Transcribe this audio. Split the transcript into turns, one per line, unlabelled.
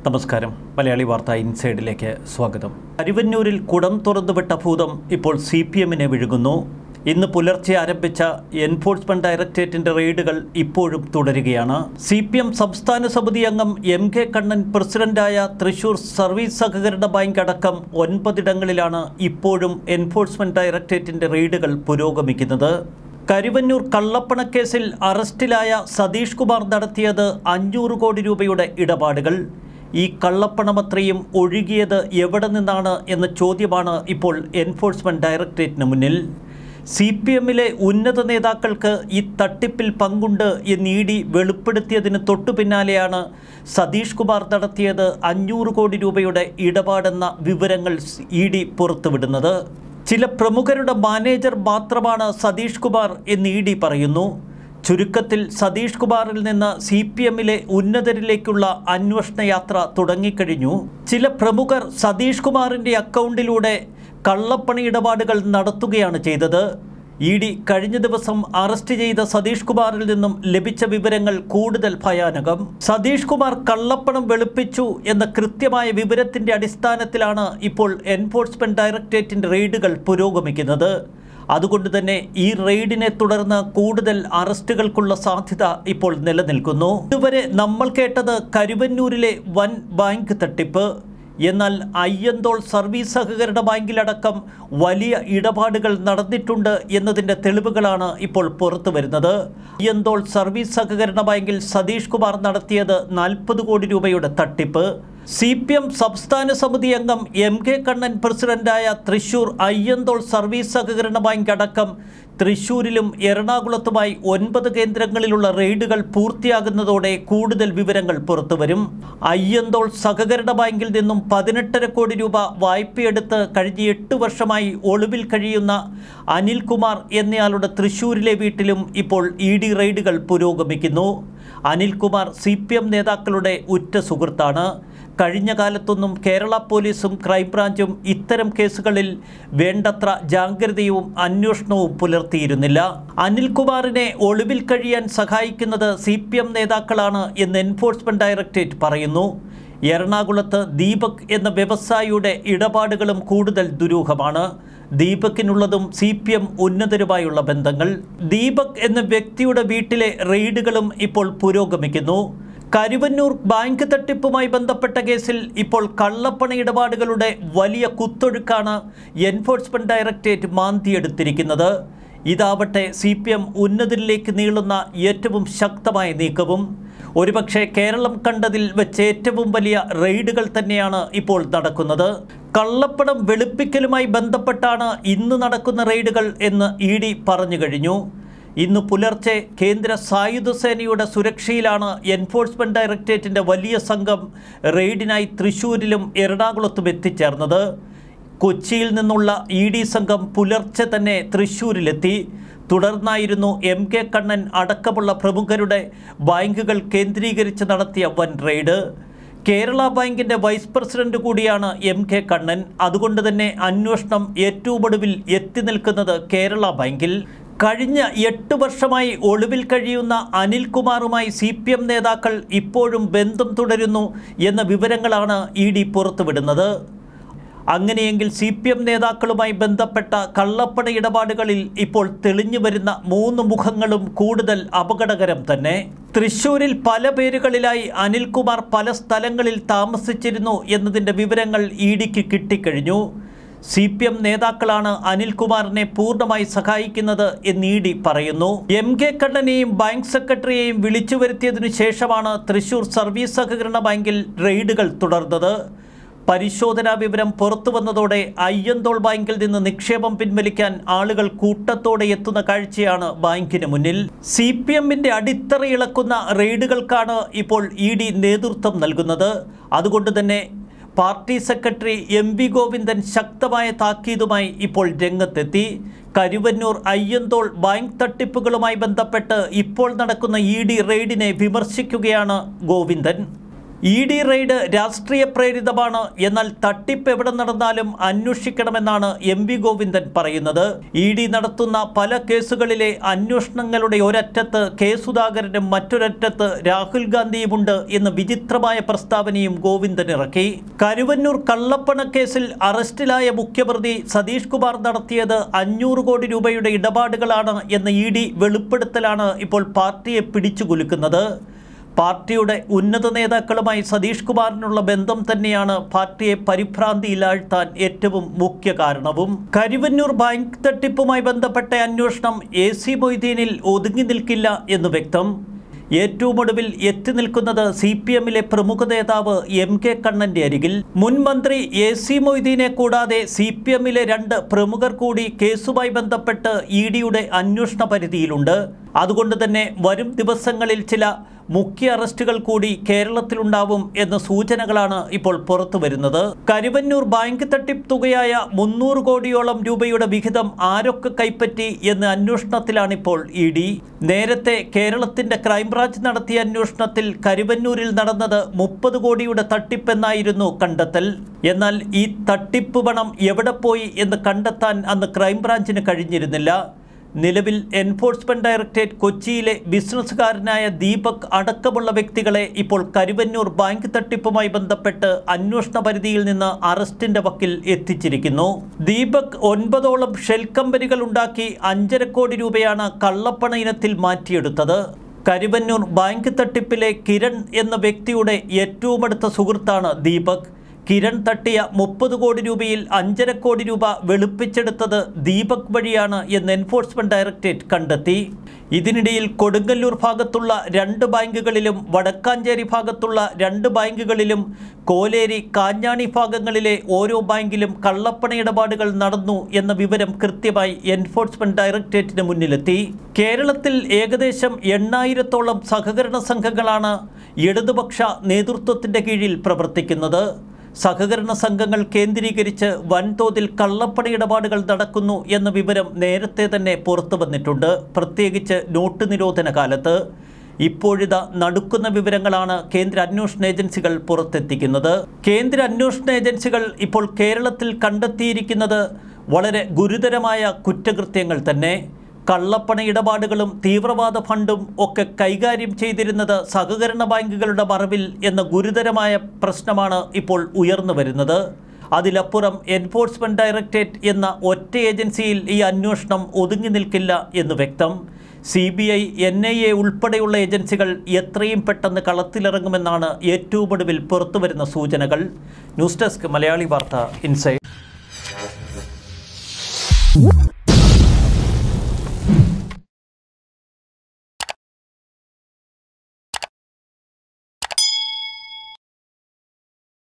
നമസ്കാരം മലയാളി വാർത്ത ഇൻസൈഡിലേക്ക് സ്വാഗതം അരുവന്നൂരിൽ കുടം തുറന്നുവിട്ട ഭൂതം ഇപ്പോൾ സി പി എമ്മിനെ വിഴുങ്ങുന്നു ഇന്ന് പുലർച്ചെ ആരംഭിച്ച എൻഫോഴ്സ്മെന്റ് ഡയറക്ടറേറ്റിന്റെ റെയ്ഡുകൾ ഇപ്പോഴും തുടരുകയാണ് സി പി എം സംസ്ഥാന സമിതി അംഗം എം കെ കണ്ണൻ പ്രസിഡന്റായ തൃശൂർ സർവീസ് സഹകരണ ബാങ്ക് അടക്കം ഒൻപതിടങ്ങളിലാണ് ഇപ്പോഴും എൻഫോഴ്സ്മെന്റ് ഡയറക്ടറേറ്റിന്റെ റെയ്ഡുകൾ പുരോഗമിക്കുന്നത് കരുവന്നൂർ കള്ളപ്പണക്കേസിൽ അറസ്റ്റിലായ സതീഷ് കുമാർ നടത്തിയത് അഞ്ഞൂറ് കോടി രൂപയുടെ ഇടപാടുകൾ ഈ കള്ളപ്പണമത്രയും ഒഴുകിയത് എവിടെ നിന്നാണ് എന്ന ചോദ്യമാണ് ഇപ്പോൾ എൻഫോഴ്സ്മെന്റ് ഡയറക്ടറേറ്റിന് മുന്നിൽ സി പി എമ്മിലെ ഉന്നത നേതാക്കൾക്ക് ഈ തട്ടിപ്പിൽ പങ്കുണ്ട് എന്ന് ഇ ഡി വെളിപ്പെടുത്തിയതിന് തൊട്ടു പിന്നാലെയാണ് സതീഷ് കുമാർ നടത്തിയത് അഞ്ഞൂറ് കോടി രൂപയുടെ ഇടപാടെന്ന വിവരങ്ങൾ ഇ ഡി പുറത്തുവിടുന്നത് ചില പ്രമുഖരുടെ മാനേജർ മാത്രമാണ് സതീഷ് കുമാർ എന്ന് ഇ ഡി പറയുന്നു ചുരുക്കത്തിൽ സതീഷ് കുമാറിൽ നിന്ന് സി പി എമ്മിലെ ഉന്നതരിലേക്കുള്ള അന്വേഷണ യാത്ര തുടങ്ങിക്കഴിഞ്ഞു ചില പ്രമുഖർ സതീഷ് കുമാറിൻ്റെ അക്കൗണ്ടിലൂടെ കള്ളപ്പണ ഇടപാടുകൾ നടത്തുകയാണ് ചെയ്തത് ഇ ഡി കഴിഞ്ഞ ദിവസം അറസ്റ്റ് ചെയ്ത സതീഷ് കുമാറിൽ നിന്നും ലഭിച്ച വിവരങ്ങൾ കൂടുതൽ ഭയാനകം സതീഷ് കുമാർ കള്ളപ്പണം വെളുപ്പിച്ചു എന്ന കൃത്യമായ വിവരത്തിന്റെ അടിസ്ഥാനത്തിലാണ് ഇപ്പോൾ എൻഫോഴ്സ്മെന്റ് ഡയറക്ടറേറ്റിന്റെ റെയ്ഡുകൾ പുരോഗമിക്കുന്നത് അതുകൊണ്ട് തന്നെ ഈ റെയ്ഡിനെ തുടർന്ന് കൂടുതൽ അറസ്റ്റുകൾക്കുള്ള സാധ്യത ഇപ്പോൾ നിലനിൽക്കുന്നു ഇതുവരെ നമ്മൾ കേട്ടത് കരുവന്നൂരിലെ വൻ ബാങ്ക് തട്ടിപ്പ് എന്നാൽ അയ്യന്തോൾ സർവീസ് സഹകരണ ബാങ്കിലടക്കം വലിയ ഇടപാടുകൾ നടന്നിട്ടുണ്ട് എന്നതിൻ്റെ തെളിവുകളാണ് ഇപ്പോൾ പുറത്തു വരുന്നത് അയ്യന്തോൾ സർവീസ് സഹകരണ ബാങ്കിൽ സതീഷ് കുമാർ നടത്തിയത് നാൽപ്പത് കോടി രൂപയുടെ തട്ടിപ്പ് സി പി എം സംസ്ഥാന സമിതി അംഗം എം കെ കണ്ണൻ പ്രസിഡന്റായ തൃശൂർ അയ്യന്തോൾ സർവീസ് സഹകരണ ബാങ്ക് അടക്കം തൃശൂരിലും എറണാകുളത്തുമായി ഒൻപത് കേന്ദ്രങ്ങളിലുള്ള റെയ്ഡുകൾ പൂർത്തിയാകുന്നതോടെ കൂടുതൽ വിവരങ്ങൾ പുറത്തുവരും അയ്യന്തോൾ സഹകരണ ബാങ്കിൽ നിന്നും പതിനെട്ടര കോടി രൂപ വായ്പയെടുത്ത് കഴിഞ്ഞ എട്ട് വർഷമായി ഒളിവിൽ കഴിയുന്ന അനിൽകുമാർ എന്നയാളുടെ തൃശൂരിലെ വീട്ടിലും ഇപ്പോൾ ഇ ഡി റെയ്ഡുകൾ പുരോഗമിക്കുന്നു അനിൽകുമാർ സി പി എം നേതാക്കളുടെ ഉറ്റ സുഹൃത്താണ് കഴിഞ്ഞ കാലത്തൊന്നും കേരള പോലീസും ക്രൈംബ്രാഞ്ചും ഇത്തരം കേസുകളിൽ വേണ്ടത്ര ജാഗ്രതയും അന്വേഷണവും പുലർത്തിയിരുന്നില്ല അനിൽകുമാറിനെ ഒളിവിൽ കഴിയാൻ സഹായിക്കുന്നത് സി പി എം നേതാക്കളാണ് എന്ന് എൻഫോഴ്സ്മെന്റ് ഡയറക്ടറേറ്റ് പറയുന്നു എറണാകുളത്ത് ദീപക് എന്ന വ്യവസായിയുടെ ഇടപാടുകളും കൂടുതൽ ദുരൂഹമാണ് ദീപക്കിനുള്ളതും സി പി എം ഉന്നതരുമായുള്ള ബന്ധങ്ങൾ ദീപക് എന്ന വ്യക്തിയുടെ വീട്ടിലെ റെയ്ഡുകളും ഇപ്പോൾ പുരോഗമിക്കുന്നു കരുവന്നൂർ ബാങ്ക് തട്ടിപ്പുമായി ബന്ധപ്പെട്ട കേസിൽ ഇപ്പോൾ കള്ളപ്പണ ഇടപാടുകളുടെ വലിയ കുത്തൊഴുക്കാണ് എൻഫോഴ്സ്മെന്റ് ഡയറക്ടറേറ്റ് മാന്തിയെടുത്തിരിക്കുന്നത് ഇതാവട്ടെ സി പി എം ഉന്നതരിലേക്ക് നീളുന്ന ഏറ്റവും ശക്തമായ നീക്കവും ഒരുപക്ഷെ കേരളം കണ്ടതിൽ വെച്ച് ഏറ്റവും വലിയ റെയ്ഡുകൾ തന്നെയാണ് ഇപ്പോൾ നടക്കുന്നത് കള്ളപ്പണം വെളുപ്പിക്കലുമായി ബന്ധപ്പെട്ടാണ് ഇന്ന് നടക്കുന്ന റെയ്ഡുകൾ എന്ന് ഇ ഡി പറഞ്ഞു കഴിഞ്ഞു ഇന്ന് പുലർച്ചെ കേന്ദ്ര സായുധ സേനയുടെ സുരക്ഷയിലാണ് എൻഫോഴ്സ്മെന്റ് ഡയറക്ടറേറ്റിന്റെ വലിയ സംഘം റെയ്ഡിനായി തൃശൂരിലും എറണാകുളത്തും എത്തിച്ചേർന്നത് കൊച്ചിയിൽ നിന്നുള്ള ഇ ഡി സംഘം പുലർച്ചെ തന്നെ തൃശൂരിലെത്തി തുടർന്നായിരുന്നു എം കെ കണ്ണൻ അടക്കമുള്ള പ്രമുഖരുടെ ബാങ്കുകൾ കേന്ദ്രീകരിച്ച് നടത്തിയ വൻ റെയ്ഡ് കേരള ബാങ്കിൻ്റെ വൈസ് പ്രസിഡന്റ് കൂടിയാണ് എം കെ കണ്ണൻ അതുകൊണ്ട് തന്നെ അന്വേഷണം ഏറ്റവും ഒടുവിൽ എത്തി നിൽക്കുന്നത് കേരള ബാങ്കിൽ കഴിഞ്ഞ എട്ട് വർഷമായി ഒളിവിൽ കഴിയുന്ന അനിൽകുമാറുമായി സി പി എം നേതാക്കൾ ഇപ്പോഴും ബന്ധം തുടരുന്നു എന്ന വിവരങ്ങളാണ് ഇ ഡി പുറത്തുവിടുന്നത് അങ്ങനെയെങ്കിൽ സി പി എം നേതാക്കളുമായി ബന്ധപ്പെട്ട കള്ളപ്പണ ഇടപാടുകളിൽ ഇപ്പോൾ തെളിഞ്ഞു വരുന്ന മൂന്ന് മുഖങ്ങളും കൂടുതൽ അപകടകരം തന്നെ തൃശൂരിൽ പല പേരുകളിലായി അനിൽകുമാർ പല സ്ഥലങ്ങളിൽ താമസിച്ചിരുന്നു എന്നതിൻ്റെ വിവരങ്ങൾ ഇ ഡിക്ക് കിട്ടിക്കഴിഞ്ഞു സി പി എം നേതാക്കളാണ് അനിൽകുമാറിനെ പൂർണ്ണമായി സഹായിക്കുന്നത് എന്ന് ഇ ഡി പറയുന്നു എം കെ കണ്ണനെയും ബാങ്ക് സെക്രട്ടറിയെയും വിളിച്ചു വരുത്തിയതിനു ശേഷമാണ് തൃശൂർ സർവീസ് സഹകരണ ബാങ്കിൽ റെയ്ഡുകൾ തുടർന്നത് പരിശോധനാ വിവരം പുറത്തു വന്നതോടെ അയ്യന്തോൾ ബാങ്കിൽ നിന്ന് നിക്ഷേപം പിൻവലിക്കാൻ ആളുകൾ കൂട്ടത്തോടെ എത്തുന്ന കാഴ്ചയാണ് ബാങ്കിന് മുന്നിൽ സി പി എമ്മിൻ്റെ അടിത്തറ ഇളക്കുന്ന റെയ്ഡുകൾക്കാണ് ഇപ്പോൾ ഇ ഡി നേതൃത്വം നൽകുന്നത് അതുകൊണ്ട് തന്നെ party secretary M V Govindan ശക്തമായ താക്കീതുമായി ഇപ്പോൾ രംഗത്തെത്തി കരുവന്നൂർ അയ്യന്തോൾ ബാങ്ക് തട്ടിപ്പുകളുമായി ബന്ധപ്പെട്ട് ഇപ്പോൾ നടക്കുന്ന ഇ ഡി റെയ്ഡിനെ വിമർശിക്കുകയാണ് ഗോവിന്ദൻ ഇ ഡി റെയ്ഡ് രാഷ്ട്രീയ പ്രേരിതമാണ് എന്നാൽ തട്ടിപ്പ് എവിടെ നടന്നാലും അന്വേഷിക്കണമെന്നാണ് എം വി ഗോവിന്ദൻ പറയുന്നത് ഇ ഡി നടത്തുന്ന പല കേസുകളിലെ അന്വേഷണങ്ങളുടെ ഒരറ്റത്ത് കെ സുധാകരനും മറ്റൊരറ്റത്ത് രാഹുൽ ഗാന്ധിയുമുണ്ട് എന്ന് വിചിത്രമായ പ്രസ്താവനയും ഗോവിന്ദൻ ഇറക്കി കരുവന്നൂർ കള്ളപ്പണ കേസിൽ അറസ്റ്റിലായ മുഖ്യപ്രതി സതീഷ് കുമാർ നടത്തിയത് അഞ്ഞൂറ് കോടി രൂപയുടെ ഇടപാടുകളാണ് എന്ന ഇ ഡി വെളിപ്പെടുത്തലാണ് ഇപ്പോൾ പാർട്ടിയെ പിടിച്ചു കുലുക്കുന്നത് പാർട്ടിയുടെ ഉന്നത നേതാക്കളുമായി സതീഷ് കുമാറിനുള്ള ബന്ധം തന്നെയാണ് പാർട്ടിയെ പരിഭ്രാന്തിയിലാഴ്ത്താൻ ഏറ്റവും മുഖ്യ കാരണവും കരുവന്നൂർ ബാങ്ക് തട്ടിപ്പുമായി ബന്ധപ്പെട്ട അന്വേഷണം എ സി മൊയ്തീനിൽ ഒതുങ്ങി നിൽക്കില്ല എന്ന് വ്യക്തം ഏറ്റവും ഒടുവിൽ എത്തി നിൽക്കുന്നത് സി പി എമ്മിലെ പ്രമുഖ നേതാവ് എം കെ കണ്ണന്റെ അരികിൽ മുൻ മന്ത്രി എ സി മൊയ്തീനെ കൂടാതെ സി പി എമ്മിലെ രണ്ട് പ്രമുഖർ കൂടി കേസുമായി ബന്ധപ്പെട്ട് ഇ ഡിയുടെ അന്വേഷണ പരിധിയിലുണ്ട് അതുകൊണ്ട് തന്നെ വരും ദിവസങ്ങളിൽ ചില മുഖ്യ അറസ്റ്റുകൾ കൂടി കേരളത്തിലുണ്ടാവും എന്ന സൂചനകളാണ് ഇപ്പോൾ പുറത്തു വരുന്നത് കരുവന്നൂർ ബാങ്ക് തട്ടിപ്പ് തുകയായ മുന്നൂറ് കോടിയോളം രൂപയുടെ വിഹിതം ആരൊക്കെ കൈപ്പറ്റി എന്ന അന്വേഷണത്തിലാണിപ്പോൾ ഇ ഡി നേരത്തെ കേരളത്തിന്റെ ക്രൈംബ്രാഞ്ച് നടത്തിയ അന്വേഷണത്തിൽ കരുവന്നൂരിൽ നടന്നത് മുപ്പത് കോടിയുടെ തട്ടിപ്പെന്നായിരുന്നു കണ്ടെത്തൽ എന്നാൽ ഈ തട്ടിപ്പ് പണം എവിടെ പോയി എന്ന് കണ്ടെത്താൻ അന്ന് ക്രൈംബ്രാഞ്ചിന് കഴിഞ്ഞിരുന്നില്ല നിലവിൽ എൻഫോഴ്സ്മെന്റ് ഡയറക്ടറേറ്റ് കൊച്ചിയിലെ ബിസിനസ്സുകാരനായ ദീപക് അടക്കമുള്ള വ്യക്തികളെ ഇപ്പോൾ കരുവന്നൂർ ബാങ്ക് തട്ടിപ്പുമായി ബന്ധപ്പെട്ട് അന്വേഷണ പരിധിയിൽ നിന്ന് അറസ്റ്റിന്റെ വക്കിൽ എത്തിച്ചിരിക്കുന്നു ദീപക് ഒൻപതോളം ഷെൽ കമ്പനികൾ ഉണ്ടാക്കി അഞ്ചര കോടി രൂപയാണ് കള്ളപ്പണ ഇനത്തിൽ മാറ്റിയെടുത്തത് കരുവന്നൂർ ബാങ്ക് തട്ടിപ്പിലെ കിരൺ എന്ന വ്യക്തിയുടെ ഏറ്റവും അടുത്ത സുഹൃത്താണ് ദീപക് കിരൺ തട്ടിയ മുപ്പത് കോടി രൂപയിൽ അഞ്ചര കോടി രൂപ വെളുപ്പിച്ചെടുത്തത് ദീപക് വഴിയാണ് എന്ന് എൻഫോഴ്സ്മെന്റ് ഡയറക്ടറേറ്റ് കണ്ടെത്തി ഇതിനിടയിൽ കൊടുങ്ങല്ലൂർ ഭാഗത്തുള്ള രണ്ട് ബാങ്കുകളിലും വടക്കാഞ്ചേരി ഭാഗത്തുള്ള രണ്ട് ബാങ്കുകളിലും കോലേരി കാഞ്ഞാണി ഭാഗങ്ങളിലെ ഓരോ ബാങ്കിലും കള്ളപ്പണ ഇടപാടുകൾ നടന്നു എന്ന വിവരം കൃത്യമായി എൻഫോഴ്സ്മെന്റ് ഡയറക്ടറേറ്റിന് മുന്നിലെത്തി കേരളത്തിൽ ഏകദേശം എണ്ണായിരത്തോളം സഹകരണ സംഘങ്ങളാണ് ഇടതുപക്ഷ നേതൃത്വത്തിന്റെ കീഴിൽ പ്രവർത്തിക്കുന്നത് സഹകരണ സംഘങ്ങൾ കേന്ദ്രീകരിച്ച് വൻതോതിൽ കള്ളപ്പണ ഇടപാടുകൾ നടക്കുന്നു എന്ന വിവരം നേരത്തെ തന്നെ പുറത്തു വന്നിട്ടുണ്ട് പ്രത്യേകിച്ച് നോട്ട് നിരോധന കാലത്ത് ഇപ്പോഴിതാ നടുക്കുന്ന വിവരങ്ങളാണ് കേന്ദ്ര അന്വേഷണ ഏജൻസികൾ പുറത്തെത്തിക്കുന്നത് കേന്ദ്ര അന്വേഷണ ഏജൻസികൾ ഇപ്പോൾ കേരളത്തിൽ കണ്ടെത്തിയിരിക്കുന്നത് വളരെ ഗുരുതരമായ കുറ്റകൃത്യങ്ങൾ തന്നെ കള്ളപ്പണ ഇടപാടുകളും തീവ്രവാദ ഫണ്ടും ഒക്കെ കൈകാര്യം ചെയ്തിരുന്നത് സഹകരണ ബാങ്കുകളുടെ മറവിൽ എന്ന ഗുരുതരമായ പ്രശ്നമാണ് ഇപ്പോൾ ഉയർന്നു വരുന്നത് അതിലപ്പുറം എൻഫോഴ്സ്മെന്റ് ഡയറക്ടറേറ്റ് എന്ന ഒറ്റ ഏജൻസിയിൽ ഈ അന്വേഷണം ഒതുങ്ങി നിൽക്കില്ല എന്ന് വ്യക്തം C B I N I A ഉൾപ്പെടെയുള്ള ഏജൻസികൾ എത്രയും പെട്ടെന്ന് കളത്തിലിറങ്ങുമെന്നാണ് ഏറ്റവും ഒടുവിൽ പുറത്തുവരുന്ന സൂചനകൾ ന്യൂസ് ഡെസ്ക് മലയാളി വാർത്ത ഇൻസൈഡ്